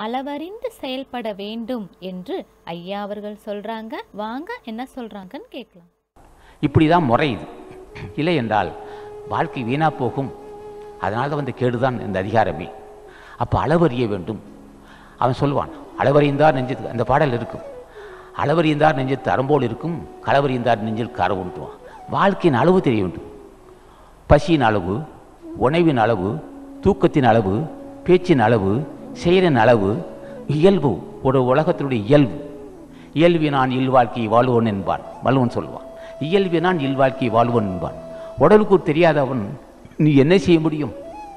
அளவறிந்து செயல்பட வேண்டும் என்று ஐயா அவர்கள் சொல்றாங்க வாங்க என்ன சொல்றாங்கன்னு கேட்கலாம் இப்படி தான் முறை இது இல்லை என்றால் வாழ்க்கை வீணா போகும் அதனால தான் வந்து கேடுதான் இந்த அதிகாரமே அப்போ அளவறிய வேண்டும் அவன் சொல்லுவான் அளவறிந்தார் நெஞ்சத்து அந்த பாடல் இருக்கும் அளவறிந்தார் நெஞ்சத்து அறம்போல் இருக்கும் களவறிந்தார் நெஞ்சில் கரை உண்டுவான் வாழ்க்கையின் அளவு தெரிய வேண்டும் பசியின் அளவு உணவின் அளவு தூக்கத்தின் அளவு பேச்சின் அளவு செயலின் அளவு இயல்பு ஒரு உலகத்தினுடைய இயல்பு இயல்பினான் இல்வாழ்க்கையை வாழ்வோன் என்பான் வள்ளுவன் சொல்லுவான் இயல்பினான் இல்வாழ்க்கையை வாழ்வோன் என்பான் உடலுக்கு தெரியாதவன் நீ என்ன செய்ய முடியும்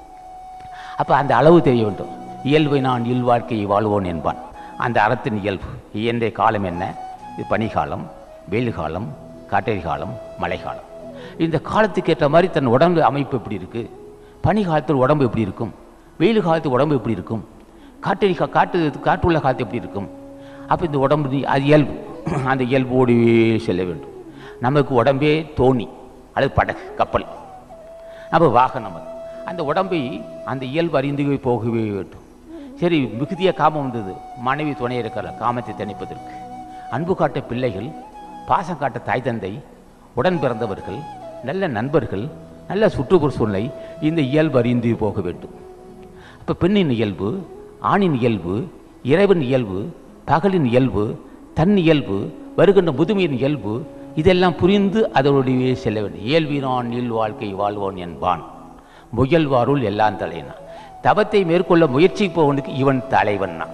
அப்போ அந்த அளவு தெரிய வேண்டும் இயல்பை நான் இல்வாழ்க்கையை வாழ்வோன் என்பான் அந்த அறத்தின் இயல்பு இயன்ற காலம் என்ன இது பனிகாலம் வெயில் காலம் காட்டறி காலம் மழைக்காலம் இந்த காலத்துக்கு ஏற்ற மாதிரி தன் உடம்பு அமைப்பு எப்படி இருக்கு பனி காலத்தில் உடம்பு எப்படி இருக்கும் வெயில் காலத்து உடம்பு எப்படி இருக்கும் காட்டறி கா- காட்டு காற்று உள்ள காலத்து எப்படி இருக்கும் அப்போ இந்த உடம்பு நீ- அது இயல்பு அந்த இயல்போடு செல்ல வேண்டும் நமக்கு உடம்பே தோணி அல்லது படகு கப்பல் அப்போ வாகனம் அது அந்த உடம்பை அந்த இயல்பு அறிந்து போகவே வேண்டும் சரி மிகுதிய காமம் வந்தது மனைவி துணை இருக்கிற காமத்தை தணிப்பதற்கு அன்பு காட்ட பிள்ளைகள் பாசம் காட்ட தாய் தந்தை உடன் பிறந்தவர்கள் நல்ல நண்பர்கள் நல்ல சுற்றுப்புற சூழ்நிலை இந்த இயல்பு அறிந்து போக வேண்டும் அப்போ பெண்ணின் இயல்பு ஆணின் இயல்பு இறைவன் இயல்பு பகலின் இயல்பு தன் இயல்பு வருகின்ற முதுமையின் இயல்பு இதெல்லாம் புரிந்து அதனுடைய செல்ல வேண்டும் இயல்பினான் இல் வாழ்க்கை வாழ்வோன் என்பான் முயல்வாருள் எல்லாம் தலைனா தவத்தை மேற்கொள்ள முயற்சிப்பவனுக்கு இவன் தலைவன்னா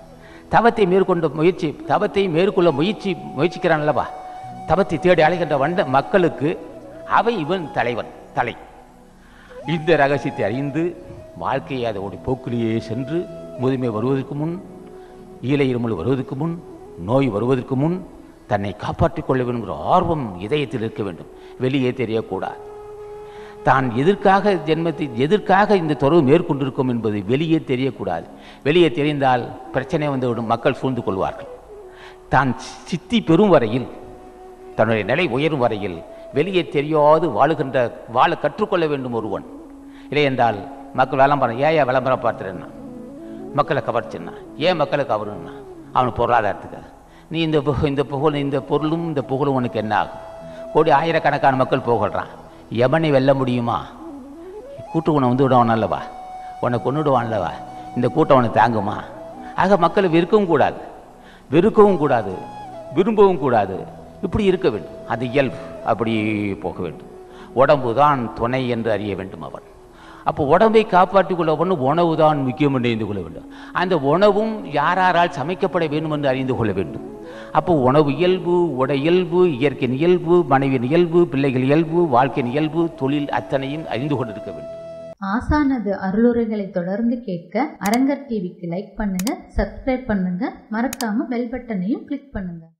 தவத்தை மேற்கொண்ட முயற்சி தவத்தை மேற்கொள்ள முயற்சி முயற்சிக்கிறான் அல்லவா தவத்தை தேடி அழைக்கின்ற வந்த மக்களுக்கு அவன் இவன் தலைவன் தலை இந்த ரகசியத்தை அறிந்து வாழ்க்கையை அதோடைய போக்கிலேயே சென்று முதுமை வருவதற்கு முன் ஈழை இருமல் வருவதற்கு முன் நோய் வருவதற்கு முன் தன்னை காப்பாற்றிக் கொள்ள வேண்டுங்கிற ஆர்வம் இதயத்தில் இருக்க வேண்டும் வெளியே தெரியக்கூடாது தான் எதற்காக ஜென்மத்தை எதற்காக இந்த தொடர்பு மேற்கொண்டிருக்கும் என்பது வெளியே தெரியக்கூடாது வெளியே தெரிந்தால் பிரச்சனை வந்துவிடும் மக்கள் சூழ்ந்து கொள்வார்கள் தான் சித்தி பெறும் வரையில் தன்னுடைய நிலை உயரும் வரையில் வெளியே தெரியாது வாழுகின்ற வாழ கற்றுக்கொள்ள வேண்டும் ஒருவன் இல்லை என்றால் மக்கள் விளம்பரம் ஏன் ஏன் விளம்பரம் பார்த்துறேன்னா மக்களை கவர்ச்சின்னா ஏன் மக்களை கவருன்னா அவன் பொருளாதாரத்துக்கு நீ இந்த பு- இந்த புகழ் இந்த பொருளும் இந்த புகழும் உனக்கு என்ன ஆகும் கோடி ஆயிரக்கணக்கான மக்கள் புகழ்றான் எவனை வெல்ல முடியுமா கூட்டு உன்னை வந்து விடுவான் அல்லவா உன்னை கொண்டுடுவான் அல்லவா இந்த கூட்டம் உன்னை தாங்குமா ஆக மக்களை வெறுக்கவும் கூடாது வெறுக்கவும் கூடாது விரும்பவும் கூடாது இப்படி இருக்க வேண்டும் அது இயல்பு அப்படி போக வேண்டும் உடம்பு தான் துணை என்று அறிய வேண்டும் அவன் அப்போ உடம்பை காப்பாற்றிக் கொள்ள ஒன்று உணவு தான் முக்கியம் என்று அறிந்து கொள்ள வேண்டும் அந்த உணவும் யாராரால் சமைக்கப்பட வேண்டும் என்று அறிந்து கொள்ள வேண்டும் அப்போ உணவு இயல்பு உடை இயல்பு இயற்கையின் இயல்பு மனைவியின் இயல்பு பிள்ளைகள் இயல்பு வாழ்க்கையின் இயல்பு தொழில் அத்தனையும் அறிந்து கொண்டிருக்க வேண்டும் ஆசானது அருளுரைகளை தொடர்ந்து கேட்க அரங்கர் டிவிக்கு லைக் பண்ணுங்க சப்ஸ்கிரைப் பண்ணுங்க மறக்காம பெல் பட்டனையும் கிளிக் பண்ணுங்க